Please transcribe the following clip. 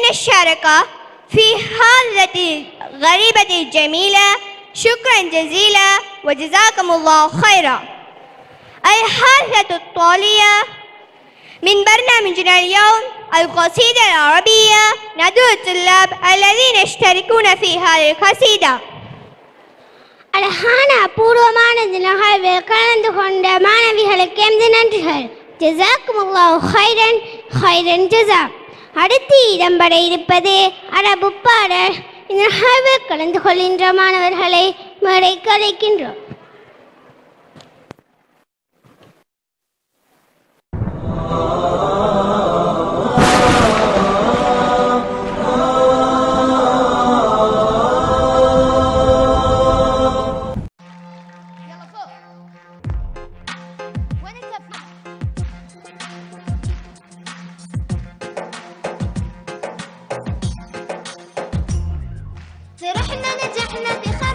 اشترك في هذه الغريبة الجميلة شكرا جزيلا وجزاكم الله خيرا الحافة الطالية من برنامجنا اليوم القصيدة العربية ندعو الطلاب الذين يشتركون في هذه القصيدة அழகான அபூர்வமான இந்த நிகழ்வில் கலந்து கொண்ட மாணவிகளுக்கு எமது நன்றிகள் ஜசாக்குமுல்லாஹ் ஹைரன் ஹைரன் ஜசா அடுத்து இடம்பெற இருப்பது அரபு பாடல் இந்த நிகழ்வில் கலந்து கொள்கின்ற மாணவர்களை மேடைக்கு அழைக்கின்றோம் فرحنا نجحنا في